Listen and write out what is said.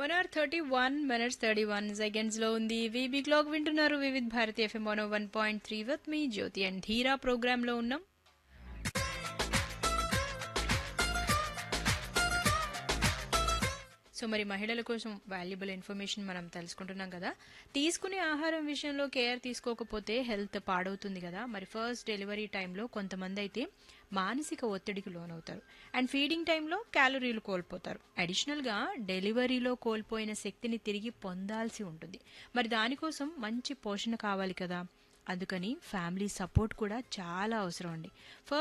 one hour thirty one minutes thirty one seconds లో ఉంది VB clock వింటున్నారు Vividh Bharati FM one one point three with me Jyoti and Dheera programme లో ఉన్నాం so మరి మహిళల కోసం వాల్యుబుల్ ఇన్ఫర్మేషన్ మనం తెలుసుకుంటున్నాం కదా తీసుకునే ఆహారం విషయంలో కేర్ తీసుకోకపోతే హెల్త్ పాడవుతుంది కదా మరి ఫస్ట్ డెలివరీ టైంలో కొంతమంది అయితే మానసిక ఒత్తిడికి లోనవుతారు అండ్ ఫీడింగ్ టైంలో క్యాలరీలు కోల్పోతారు అడిషనల్గా డెలివరీలో కోల్పోయిన శక్తిని తిరిగి పొందాల్సి ఉంటుంది మరి దానికోసం మంచి పోషణ కావాలి కదా అందుకని ఫ్యామిలీ సపోర్ట్ కూడా చాలా అవసరం అండి ఫస్ట్